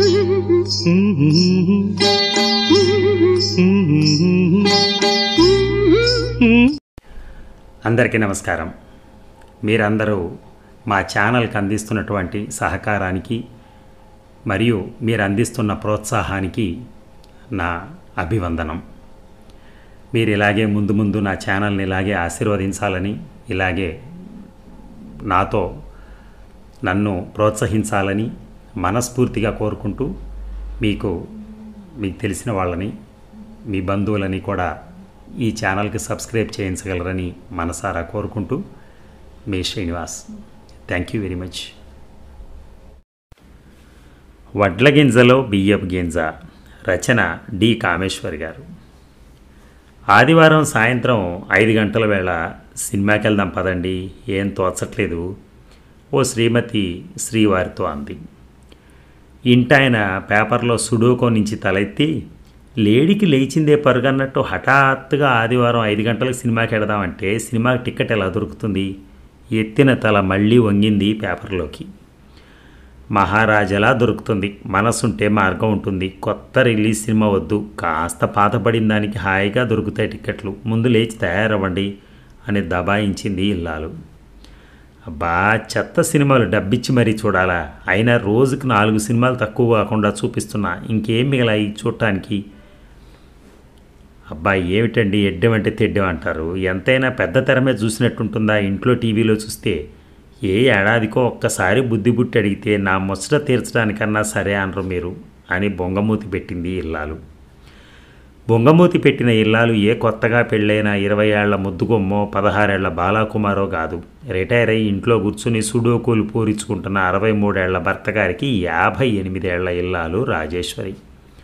అందరికీ నమస్కారం మీరందరూ మా ఛానల్కి అందిస్తున్నటువంటి సహకారానికి మరియు మీరు అందిస్తున్న ప్రోత్సాహానికి నా అభివందనం మీరు ఇలాగే ముందు ముందు నా ఛానల్ని ఇలాగే ఆశీర్వదించాలని ఇలాగే నాతో నన్ను ప్రోత్సహించాలని మనస్ఫూర్తిగా కోరుకుంటూ మీకు మీకు తెలిసిన వాళ్ళని మీ బంధువులని కూడా ఈ ఛానల్కి సబ్స్క్రైబ్ చేయించగలరని మనసారా కోరుకుంటూ మీ Srinivas thank you very much వడ్ల గింజలో బియ్యపు గింజ రచన డి కామేశ్వర్ గారు ఆదివారం సాయంత్రం ఐదు గంటల వేళ సినిమాకి వెళ్దాం పదండి ఏం తోచట్లేదు ఓ శ్రీమతి శ్రీవారితో అంది ఇంటాయన పేపర్లో సుడోకో నుంచి తలెత్తి లేడీకి లేచిందే పరుగన్నట్టు హఠాత్తుగా ఆదివారం ఐదు గంటలకు సినిమాకి వెడదామంటే సినిమాకి టికెట్ ఎలా దొరుకుతుంది ఎత్తిన తల మళ్ళీ వంగింది పేపర్లోకి మహారాజలా దొరుకుతుంది మనసుంటే మార్గం ఉంటుంది కొత్త రిలీజ్ సినిమా వద్దు కాస్త పాతపడిన దానికి హాయిగా దొరుకుతాయి టికెట్లు ముందు లేచి తయారవ్వండి అని దబాయించింది ఇల్లాలు అబ్బా చెత్త సినిమాలు డబ్బిచ్చి మరీ చూడాలా అయినా రోజుకి నాలుగు సినిమాలు తక్కువ కాకుండా చూపిస్తున్నా ఇంకేం మిగలాయి చూడటానికి అబ్బా ఏమిటండి ఎడ్డం అంటే తెడ్డం అంటారు ఎంతైనా పెద్ద తెర మీద చూసినట్టుంటుందా ఇంట్లో టీవీలో చూస్తే ఏ ఏడాదికో ఒక్కసారి బుద్ధి బుట్టి అడిగితే నా ముచ్చట తీర్చడానికన్నా సరే అనరు మీరు అని బొంగమూతి పెట్టింది ఇల్లాలు బొంగమూతి పెట్టిన ఇల్లాలు ఏ కొత్తగా పెళ్ళైన ఇరవై ఏళ్ల ముద్దుగొమ్మో పదహారేళ్ల బాలాకుమారో కాదు రిటైర్ అయ్యి ఇంట్లో కూర్చుని సుడోకులు పూరించుకుంటున్న అరవై మూడేళ్ల భర్త గారికి యాభై ఎనిమిదేళ్ల ఇల్లాలు రాజేశ్వరి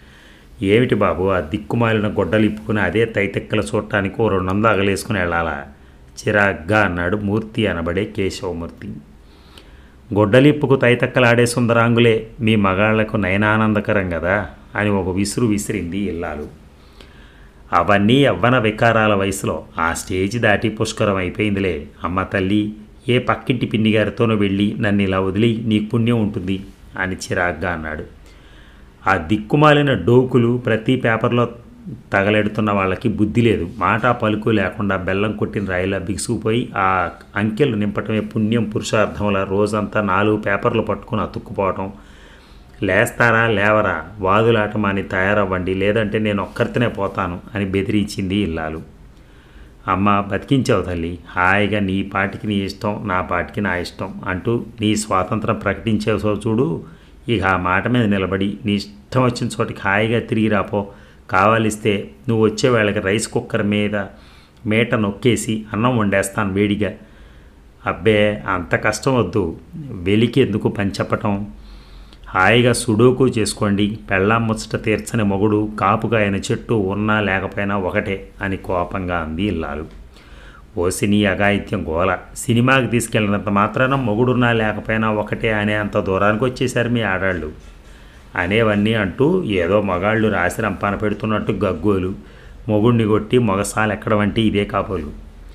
ఏమిటి బాబు ఆ దిక్కుమాలిన గొడ్డలు ఇప్పుకుని అదే తైతెక్కల చూడటానికి ఓ రెండు వందలు అగలేసుకుని వెళ్ళాలా చిరాగ్గా అన్నాడు మూర్తి అనబడే కేశవమూర్తి గొడ్డలిప్పుకు తైతక్కలాడే సుందరాంగులే మీ మగాళ్లకు నయనానందకరం కదా అని ఒక విసురు విసిరింది ఇల్లాలు అవన్నీ యవ్వన వికారాల వయసులో ఆ స్టేజ్ దాటి పుష్కరం అయిపోయిందిలే అమ్మ తల్లి ఏ పక్కింటి పిన్ని గారితోనో వెళ్ళి నన్ను ఇలా వదిలి నీకు పుణ్యం ఉంటుంది అని చిరాగ్గా అన్నాడు ఆ దిక్కుమాలిన డోకులు ప్రతి పేపర్లో తగలెడుతున్న వాళ్ళకి బుద్ధి లేదు మాట పలుకు లేకుండా బెల్లం కొట్టిన రాయిలా బిగుసుకుపోయి ఆ అంకెలు నింపటమే పుణ్యం పురుషార్థంలా రోజంతా నాలుగు పేపర్లు పట్టుకుని అతుక్కుపోవటం లేస్తారా లేవరా వాదులాటమాని తయారవ్వండి లేదంటే నేను ఒక్కరితోనే పోతాను అని బెదిరించింది ఇల్లాలు అమ్మ బతికించావు తల్లి హాయిగా నీ పాటికి నీ ఇష్టం నా పాటికి నా ఇష్టం అంటూ నీ స్వాతంత్రం ప్రకటించేసో చూడు ఇక ఆ మాట మీద నిలబడి నీ ఇష్టం వచ్చిన చోటికి హాయిగా తిరిగి రాపో కావాలిస్తే నువ్వు వచ్చే వేళకి రైస్ కుక్కర్ మీద మేట నొక్కేసి అన్నం వండేస్తాను వేడిగా అబ్బే అంత కష్టం వద్దు వెలికి ఎందుకు పంచప్పటం హాయిగా సుడోకు చేసుకోండి పెళ్ళాం ముచ్చట తీర్చని మొగుడు కాపుగాయన చెట్టు ఉన్నా లేకపోయినా ఒకటే అని కోపంగా అంది ఇల్లాలు ఓ సినీ అఘాయిత్యం గోల సినిమాకి తీసుకెళ్ళినంత మాత్రాన మొగుడున్నా లేకపోయినా ఒకటే అనే అంత దూరానికి వచ్చేసారు మీ ఆడాళ్ళు అనేవన్నీ అంటూ ఏదో మగాళ్ళు రాసి రంపాన పెడుతున్నట్టు గగ్గోలు మొగుడిని కొట్టి మొగసాలు ఎక్కడం అంటే ఇదే కాపోలు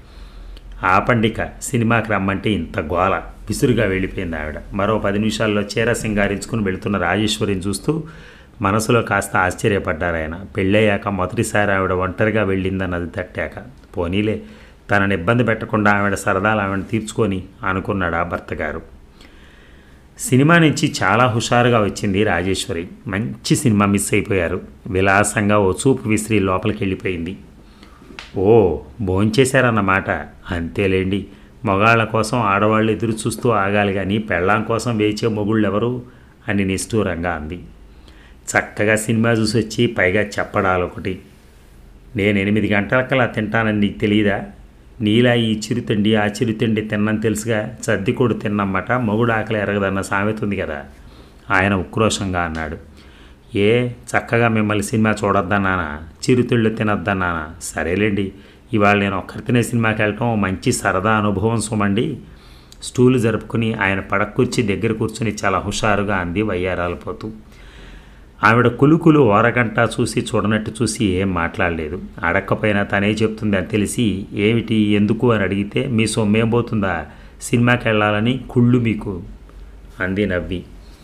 ఆ పండిక సినిమాకి రమ్మంటే ఇంత గోల విసురుగా వెళ్ళిపోయింది ఆవిడ మరో పది నిమిషాల్లో చీర సింగారించుకుని వెళుతున్న రాజేశ్వరిని చూస్తూ మనసులో కాస్త ఆశ్చర్యపడ్డారు ఆయన పెళ్ళయ్యాక మొదటిసారి ఆవిడ ఒంటరిగా వెళ్ళిందన్నది తట్టాక పోనీలే తనని ఇబ్బంది పెట్టకుండా ఆవిడ సరదాలు ఆవిడ తీర్చుకొని అనుకున్నాడు ఆ భర్త గారు సినిమా నుంచి చాలా హుషారుగా వచ్చింది రాజేశ్వరి మంచి సినిమా మిస్ అయిపోయారు విలాసంగా ఓ చూపు విసిరి లోపలికి వెళ్ళిపోయింది ఓ భోంచేశారన్నమాట అంతేలేండి మగాళ్ళ కోసం ఆడవాళ్ళు ఎదురు చూస్తూ ఆగాలి కానీ పెళ్ళాం కోసం వేచే మొగుళ్ళు ఎవరు అని నిష్ఠూరంగా అంది చక్కగా సినిమా చూసి వచ్చి పైగా చెప్పడాలు ఒకటి నేను ఎనిమిది గంటలకల్లా తింటానని నీకు తెలియదా నీలా ఈ చిరుతిండి ఆ చిరుతిండి తిన్నని తెలుసుగా సర్దికోడు తిన్నమ్మట మొగుడు ఆకలి ఎరగదన్న సామెత ఉంది కదా ఆయన ఉక్రోషంగా అన్నాడు ఏ చక్కగా మిమ్మల్ని సినిమా చూడొద్దన్నానా చిరుతిళ్ళు తినొద్దన్నానా సరేలేండి ఇవాళ నేను ఒక్కరి తినే సినిమాకి వెళ్ళటం ఓ మంచి సరదా అనుభవం సుమండి స్టూలు జరుపుకుని ఆయన పడక్కుర్చి దగ్గర కూర్చుని చాలా హుషారుగా అంది వయ్యారాలిపోతూ ఆవిడ కులుకులు ఓరగంట చూసి చూడనట్టు చూసి ఏం మాట్లాడలేదు అడక్కపోయినా తనే చెప్తుంది అని తెలిసి ఏమిటి ఎందుకు అని అడిగితే మీ సొమ్మేం పోతుందా సినిమాకి వెళ్ళాలని కుళ్ళు మీకు అంది నవ్వి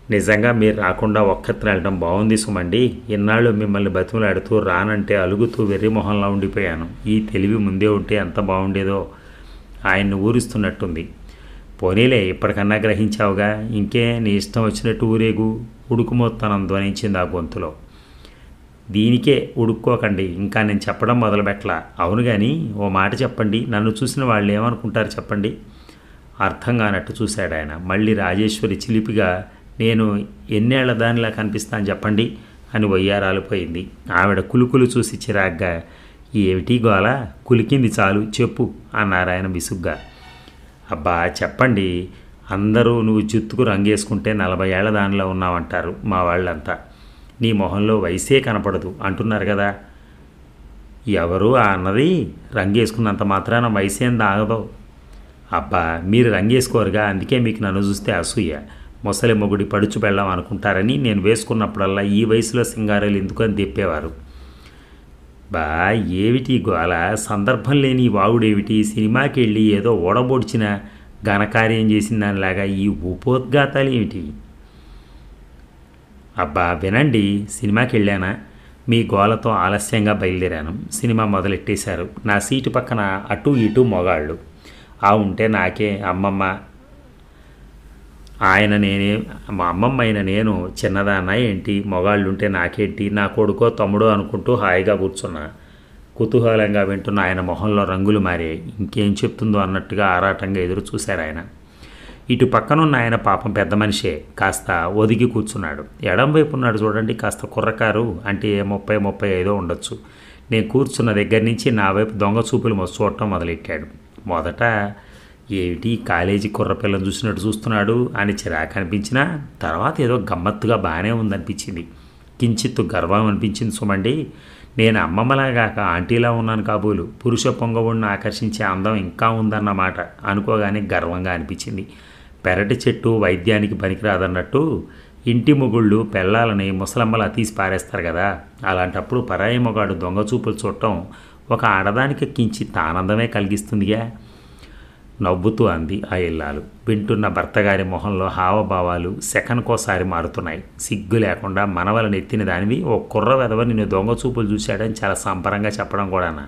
నిజంగా మీరు రాకుండా ఒక్కత్ర వెళ్ళడం బాగుంది సుమండి ఇన్నాళ్ళు మిమ్మల్ని బతుకులాడుతూ రానంటే అలుగుతూ వెర్రి మొహంలా ఉండిపోయాను ఈ తెలివి ముందే ఉంటే ఎంత బాగుండేదో ఆయన్ని ఊరిస్తున్నట్టుంది పోనీలే ఇప్పటికన్నా గ్రహించావుగా ఇంకే నీ ఇష్టం వచ్చినట్టు ఊరేగు ఉడుకుమోత్తనం ధ్వనించింది ఆ గొంతులో దీనికే ఉడుక్కోకండి ఇంకా నేను చెప్పడం మొదలుపెట్టలా అవును కానీ ఓ మాట చెప్పండి నన్ను చూసిన వాళ్ళు ఏమనుకుంటారు చెప్పండి అర్థం కానట్టు చూశాడు ఆయన మళ్ళీ రాజేశ్వరి చిలిపిగా నేను ఎన్నేళ్ల దానిలా కనిపిస్తాను చెప్పండి అని వయ్యారాలిపోయింది ఆవిడ కులుకులు చూసి చిరాగ్గా ఏమిటి గోల కులికింది చాలు చెప్పు అన్నారు ఆయన విసుగ్గా అబ్బా చెప్పండి అందరూ నువ్వు జుత్తుకు రంగేసుకుంటే నలభై ఏళ్ల దానిలో ఉన్నావంటారు మా వాళ్ళంతా నీ మొహంలో వయసే కనపడదు అంటున్నారు కదా ఎవరు ఆ అన్నది రంగేసుకున్నంత మాత్రాన వయసేం దాగదు అబ్బా మీరు రంగేసుకోరుగా అందుకే మీకు నన్ను చూస్తే అసూయ ముసలి మొగుడి పడుచు పెళ్ళాం అనుకుంటారని నేను వేసుకున్నప్పుడల్లా ఈ వయసులో సింగారాలు ఎందుకు అని తెప్పేవారు బా ఏమిటి గోల సందర్భం లేని ఈ వాగుడేమిటి సినిమాకి వెళ్ళి ఏదో ఓడబొడిచిన ఘనకార్యం చేసిన దానిలాగా ఈ ఉపోద్ఘాతాలు ఏమిటి అబ్బా వినండి సినిమాకి వెళ్ళానా మీ గోలతో ఆలస్యంగా బయలుదేరాను సినిమా మొదలెట్టేశారు నా సీటు పక్కన అటు ఇటు మొగాళ్ళు ఆ ఉంటే నాకే అమ్మమ్మ ఆయన నేనే మా అమ్మమ్మ అయిన నేను చిన్నదాన్న ఏంటి మొగాళ్ళు ఉంటే నాకేంటి నా కొడుకో తమ్ముడో అనుకుంటూ హాయిగా కూర్చున్నా కుతూహలంగా వింటున్న ఆయన మొహంలో రంగులు మారాయి ఇంకేం చెప్తుందో అన్నట్టుగా ఆరాటంగా ఎదురు చూశారు ఆయన ఇటు పక్కనున్న ఆయన పాపం పెద్ద మనిషే కాస్త ఒదిగి కూర్చున్నాడు ఎడం వైపు ఉన్నాడు చూడండి కాస్త కుర్రకారు అంటే ముప్పై ముప్పై ఐదో ఉండొచ్చు నేను కూర్చున్న దగ్గర నుంచి నా వైపు దొంగ చూపులు మొ- చూడటం మొదలెట్టాడు మొదట ఏమిటి కాలేజీ కుర్రపిల్లని చూసినట్టు చూస్తున్నాడు అని చిరాకు అనిపించినా తర్వాత ఏదో గమ్మత్తుగా బాగానే ఉందనిపించింది కించిత్తు గర్వం అనిపించింది సుమండి నేను అమ్మమ్మలాగాక ఆంటీలా ఉన్నాను కాబోలు పురుష పొంగవుడిని ఆకర్షించే అందం ఇంకా ఉందన్నమాట అనుకోగానే గర్వంగా అనిపించింది పెరటి చెట్టు వైద్యానికి పనికిరాదన్నట్టు ఇంటి మొగుళ్ళు పెళ్ళాలని ముసలమ్మలా తీసి పారేస్తారు కదా అలాంటప్పుడు పరాయి మొగాడు దొంగ చూపులు చూడటం ఒక ఆడదానికి కించిత్ ఆనందమే కలిగిస్తుందిగా నవ్వుతూ అంది ఆ ఇల్లాలు వింటున్న భర్తగారి మొహంలో హావభావాలు సెకన్కోసారి మారుతున్నాయి సిగ్గు లేకుండా మనవలను ఎత్తిన దానివి ఓ కుర్ర వెధవ నిన్ను దొంగ చూపులు చూశాడని చాలా సంబరంగా చెప్పడం కూడానా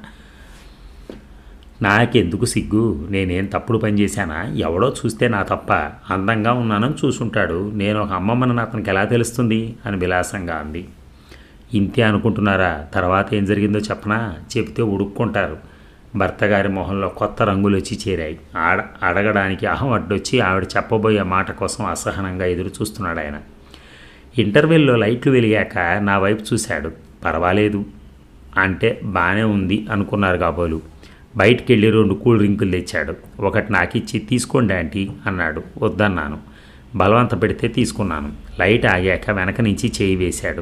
నాకెందుకు సిగ్గు నేనేం తప్పుడు పని చేశానా ఎవడో చూస్తే నా తప్ప అందంగా ఉన్నానని చూసుంటాడు నేను ఒక అమ్మమ్మని అతనికి ఎలా తెలుస్తుంది అని విలాసంగా అంది ఇంతే అనుకుంటున్నారా తర్వాత ఏం జరిగిందో చెప్పనా చెప్తే ఉడుక్కుంటారు భర్త గారి మొహంలో కొత్త రంగులు వచ్చి చేరాయి ఆడ అడగడానికి అహం అడ్డొచ్చి ఆవిడ చెప్పబోయే మాట కోసం అసహనంగా ఎదురు చూస్తున్నాడు ఆయన ఇంటర్వెల్లో లైట్లు వెలిగాక నా వైపు చూశాడు పర్వాలేదు అంటే బాగానే ఉంది అనుకున్నారు కాబోలు బయటికి వెళ్ళి రెండు కూల్ డ్రింకులు తెచ్చాడు ఒకటి నాకిచ్చి తీసుకోండి ఆంటీ అన్నాడు వద్దన్నాను బలవంత పెడితే తీసుకున్నాను లైట్ ఆగాక వెనక నుంచి చేయి వేశాడు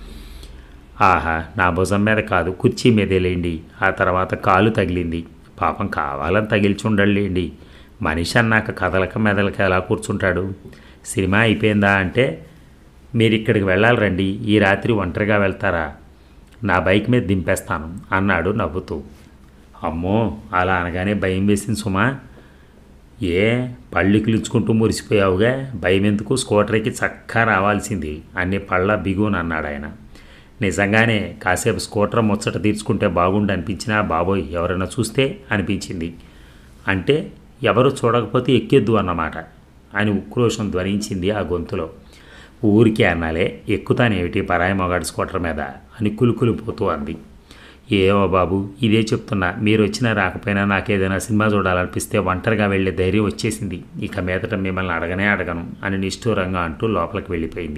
ఆహా నా భుజం మీద కాదు కుర్చీ మీదే లేండి ఆ తర్వాత కాలు తగిలింది పాపం కావాలని తగిల్చుండలేండి మనిషి అన్నాక కదలక మెదలక ఎలా కూర్చుంటాడు సినిమా అయిపోయిందా అంటే మీరు ఇక్కడికి వెళ్ళాలి రండి ఈ రాత్రి ఒంటరిగా వెళ్తారా నా బైక్ మీద దింపేస్తాను అన్నాడు నవ్వుతూ అమ్మో అలా అనగానే భయం వేసింది సుమా ఏ పళ్ళు కిలుచుకుంటూ మురిసిపోయావుగా భయం ఎందుకు స్కూటర్కి చక్కా రావాల్సింది అన్ని పళ్ళ బిగుని అన్నాడు ఆయన నిజంగానే కాసేపు స్కూటర్ ముచ్చట తీర్చుకుంటే బాగుండు అనిపించినా బాబోయ్ ఎవరైనా చూస్తే అనిపించింది అంటే ఎవరు చూడకపోతే ఎక్కేద్దు అన్నమాట అని ఉక్రోషం ధ్వనించింది ఆ గొంతులో ఊరికే అన్నాలే ఎక్కుతానేమిటి పరాయి మొగాడి స్కూటర్ మీద అని కులుకులు పోతూ అంది ఏమో బాబు ఇదే చెప్తున్నా మీరు వచ్చినా రాకపోయినా నాకేదైనా సినిమా చూడాలనిపిస్తే ఒంటరిగా వెళ్ళే ధైర్యం వచ్చేసింది ఇక మీదట మిమ్మల్ని అడగనే అడగను అని నిష్ఠూరంగా అంటూ లోపలికి వెళ్ళిపోయింది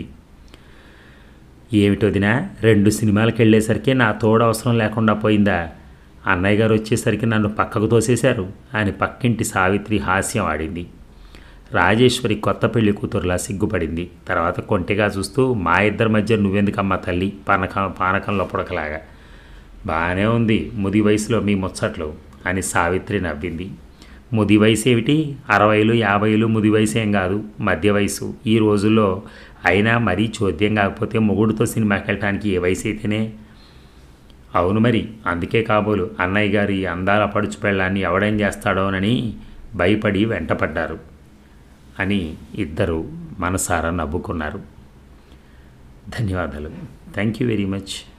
ఏమిటొదినా రెండు సినిమాలకు వెళ్ళేసరికి నా తోడు అవసరం లేకుండా పోయిందా అన్నయ్య గారు వచ్చేసరికి నన్ను పక్కకు తోసేశారు అని పక్కింటి సావిత్రి హాస్యం ఆడింది రాజేశ్వరి కొత్త పెళ్లి కూతురులా సిగ్గుపడింది తర్వాత కొంటిగా చూస్తూ మా ఇద్దరి మధ్య నువ్వెందుకమ్మా తల్లి పానకం పానకంలో పుడకలాగా బాగానే ఉంది ముది వయసులో మీ ముచ్చట్లు అని సావిత్రి నవ్వింది ముది వయసు ఏమిటి అరవైలు యాభైలు ముది వయసు ఏం కాదు మధ్య వయసు ఈ రోజుల్లో అయినా మరీ చోద్యం కాకపోతే మొగుడుతో సినిమాకి వెళ్ళటానికి ఏ వయసు అయితేనే అవును మరి అందుకే కాబోలు అన్నయ్య గారి అందాల పడుచు పెళ్ళాన్ని ఎవడేం చేస్తాడోనని భయపడి వెంటపడ్డారు అని ఇద్దరు మనసారా నవ్వుకున్నారు ధన్యవాదాలు థ్యాంక్ యూ వెరీ మచ్